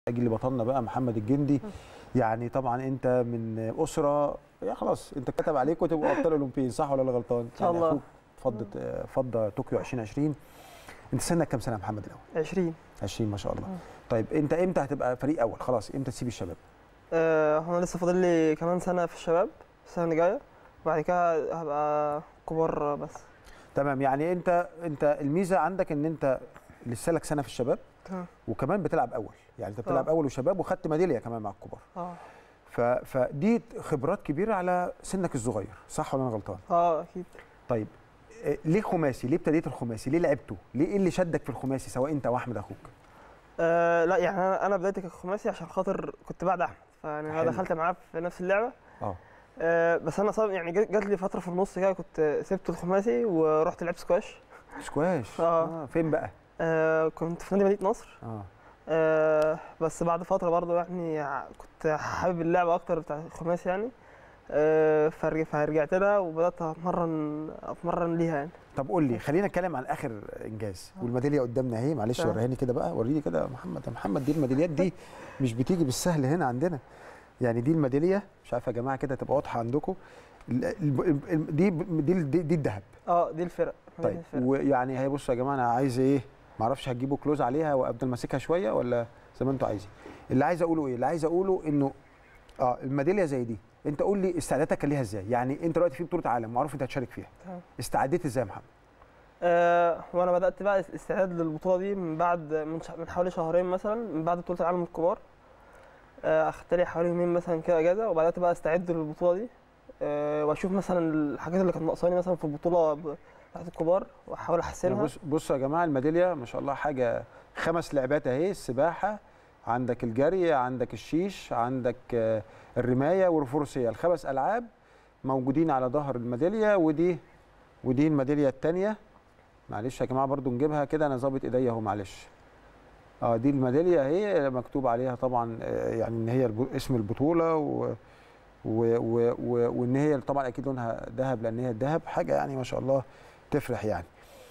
اجي لبطلنا بقى محمد الجندي يعني طبعا انت من اسره يا خلاص انت كتب عليك وتبقوا ابطال اولمبيين صح ولا انا غلطان؟ ان شاء الله. فضه فضه طوكيو 2020 انت سنك كام سنه يا محمد الاول؟ 20 20 ما شاء الله مم. طيب انت امتى هتبقى فريق اول خلاص امتى تسيب الشباب؟ آه، هو انا لسه فاضل لي كمان سنه في الشباب السنه اللي جايه وبعد كده هبقى كبار بس تمام يعني انت انت الميزه عندك ان انت لسه لك سنه في الشباب تمام وكمان بتلعب اول يعني انت بتلعب آه. اول وشباب وخدت ميداليه كمان مع الكبار اه ف... فدي خبرات كبيره على سنك الصغير صح ولا انا غلطان؟ اه اكيد طيب آه، ليه خماسي؟ ليه ابتديت الخماسي؟ ليه لعبته؟ ليه ايه اللي شدك في الخماسي سواء انت او احمد اخوك؟ آه لا يعني انا انا بدايتي كخماسي عشان خاطر كنت بعد احمد فيعني انا حلو. دخلت معاه في نفس اللعبه اه آه بس انا صار يعني جات جات لي فتره في النص كده كنت سبت الخماسي ورحت لعبت سكواش سكواش آه. فين بقى؟ آه كنت في نادي مدينه نصر اه آه بس بعد فتره برضه يعني ع- كنت حابب اللعبه اكتر بتاع الخماسي يعني آه فرج- فرجعت لها وبدات اتمرن اتمرن ليها يعني طب قول لي خلينا نتكلم عن اخر انجاز والميداليه قدامنا اهي معلش تمام. وريهاني كده بقى وريني كده يا محمد يا محمد دي الميداليات دي مش بتيجي بالسهل هنا عندنا يعني دي الميداليه مش عارف يا جماعه كده تبقى واضحه عندكم ال- ال- ال- دي دي دي, دي الذهب اه دي الفرق طيب الفرق. ويعني هي بصوا يا جماعه انا عايز ايه ما اعرفش هتجيبوا كلوز عليها وافضل ماسكها شويه ولا زي ما انتوا عايزين اللي عايز اقوله ايه اللي عايز اقوله انه اه الميداليه زي دي انت قول لي استعداداتك كان ليها ازاي يعني انت دلوقتي في بطوله عالم معروف انت هتشارك فيها تمام. استعديت ازاي يا محمد آه وانا بدات بقى الاستعداد للبطوله دي من بعد من, ش... من حوالي شهرين مثلا من بعد بطوله العالم الكبار آه اخدت لي حوالي يومين مثلا كده اجازه وبدات بقى استعد للبطوله دي آه واشوف مثلا الحاجات اللي كانت ناقصاني مثلا في البطوله ب- بتاعت الكبار واحاول احسنها بص بصوا يا جماعه الميداليه ما شاء الله حاجه خمس لعبات اهي السباحه عندك الجري عندك الشيش عندك آه، الرمايه والفروسيه الخمس العاب موجودين على ظهر الميداليه ودي ودي الميداليه الثانيه معلش يا جماعه برضو نجيبها كده انا ظابط ايديا اهو معلش اه دي الميداليه اهي مكتوب عليها طبعا آه، يعني ان هي الب- اسم البطوله و و و و وان هي طبعا اكيد لونها ذهب لان هي الذهب حاجه يعني ما شاء الله تفرح يعني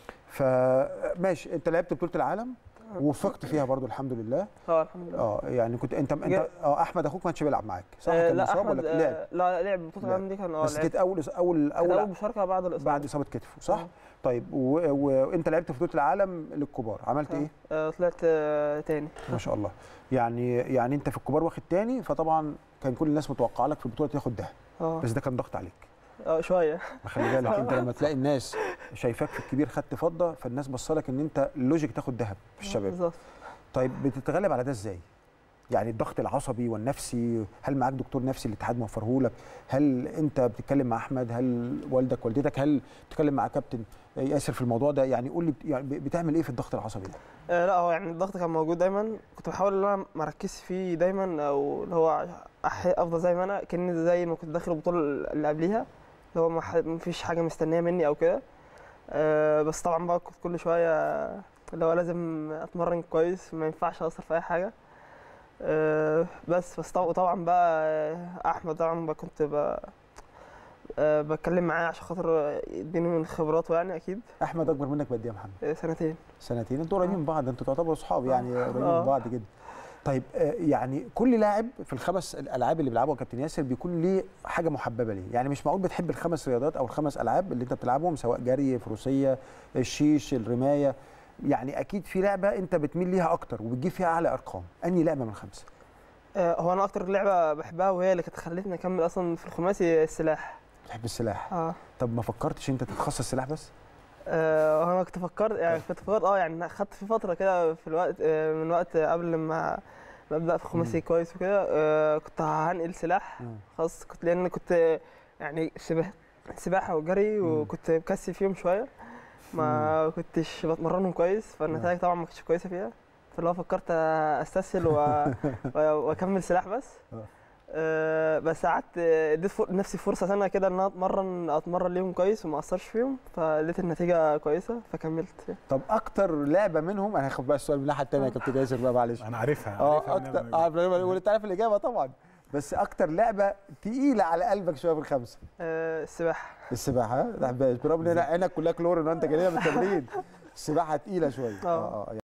فماشي انت لعبت بطوله العالم ووفقت فيها برضو الحمد لله اه الحمد لله اه يعني كنت انت انت جا- اه احمد اخوك ما كانش بيلعب معاك صح آه كان لا مصاب احمد ولا لعب آه لا لعب بطوله لعب. العالم دي كان اه بس لعب. كانت اول اول كانت اول اول مشاركه بعد الاصابه بعد اصابه كتفه صح آه. طيب و- و- وانت لعبت في بطوله العالم للكبار عملت ايه آه طلعت آه تاني ما شاء الله يعني يعني انت في الكبار واخد تاني فطبعا كان كل الناس متوقعه لك في البطوله تاخد ده اه بس ده كان ضغط عليك اه شويه ما خلي بالك انت لما تلاقي الناس شايفاك في الكبير خدت فضه فالناس بصلك ان انت اللوجيك تاخد ذهب في الشباب بالظبط طيب بتتغلب على ده ازاي؟ يعني الضغط العصبي والنفسي هل معاك دكتور نفسي الاتحاد موفره لك؟ هل انت بتتكلم مع احمد؟ هل والدك والدتك؟ هل بتتكلم مع كابتن ياسر في الموضوع ده؟ يعني قول لي بت- يعني بتعمل ايه في الضغط العصبي ده؟ آه لا هو يعني الضغط كان موجود دايما كنت بحاول ان انا ما اركزش فيه دايما او اللي هو أح- افضل زي ما انا كاني زي ما كنت داخل البطوله اللي قبليها اللي هو ما ح- ما فيش حاجه مستنيه مني او كده آه بس طبعا بقى كنت كل شويه اللي هو لازم اتمرن كويس ما ينفعش اثر في اي حاجه آه بس بس طبعا وطبعا بقى آه، احمد طبعا بقى كنت بقى آه بتكلم معاه عشان خاطر يديني من خبراته يعني اكيد احمد اكبر منك بقد ايه يا محمد؟ آه، سنتين سنتين انتوا قريبين من بعض انتوا تعتبروا اصحاب يعني آه. قريبين من آه. بعض جدا. طيب آه، يعني كل لاعب في الخمس الالعاب اللي بيلعبها كابتن ياسر بيكون ليه حاجه محببه ليه يعني مش معقول بتحب الخمس رياضات او الخمس العاب اللي انت بتلعبهم سواء جري فروسيه الشيش الرمايه يعني اكيد في لعبه انت بتميل ليها اكتر وبتجيب فيها اعلى ارقام انهي لعبه من الخمسه آه، هو انا اكتر لعبه بحبها وهي اللي كانت خلتني اكمل اصلا في الخماسي السلاح بتحب السلاح اه طب ما فكرتش انت تتخصص سلاح بس آه، انا كنت فكرت يعني كنت فكرت اه يعني خدت في فتره كده في الوقت آه، من وقت قبل ما ما ابدا في خماسي كويس وكده آه، كنت هنقل سلاح مم. خلاص كنت لان كنت يعني سباحه سباحه وجري مم. وكنت مكسي فيهم شويه ما كنتش بتمرنهم كويس فالنتائج طبعا ما كانتش كويسه فيها فاللي هو فكرت استسهل و... و- واكمل سلاح بس آه. آه، بس قعدت آه، اديت فر- نفسي فرصه سنه كده ان انا اتمرن اتمرن ليهم كويس وما اثرش فيهم فلقيت النتيجه كويسه فكملت طب اكتر لعبه منهم انا هاخد بقى السؤال من الناحيه الثانيه يا كابتن ياسر بقى معلش انا عارفها اه عارفها اكتر أنا- اه وانت عارف الاجابه طبعا بس اكتر لعبه تقيله على قلبك شويه في الخمسه آه، السباحه السباحه ها؟ لا، برافو ان عينك كلها كلور ان انت جاي من التمرين السباحه تقيله شويه آه. اه